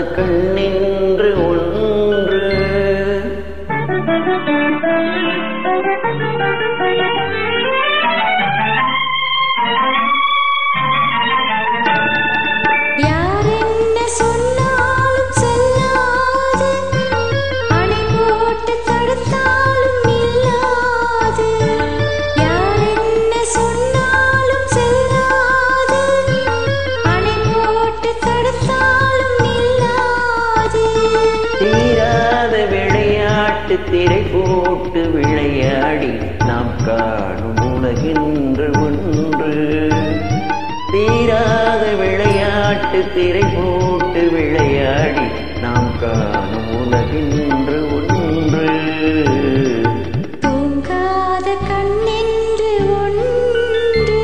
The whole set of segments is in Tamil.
கண்ணென்று ஒன்று யார் என்ன சொன்னாலும் செல்லாது அணை போட்டு தடுத்தாலும் நில்லாது யார் என்ன சொன்னாலும் செல்லாது அணை போட்டு தடுத்தாலும் நில்லாது தீராத விளையாட்டு திரை போட்டு விளையாடி நாம் காணும் உலகின்று ஒன்று தீராத விளையாட்டு திரை போட்டு விளையாடி நாம் காணும் உலகின்று ஒன்று தூங்காத கண்ணென்று ஒன்று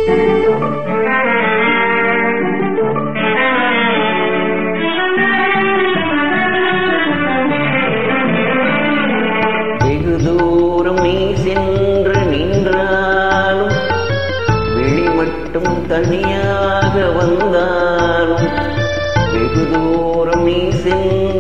வெகு தூரம் நீ சென்று நின்றாலும் வெளி மட்டும் தனியாக வந்தாலும் வெகு தூரம் நீ சென்று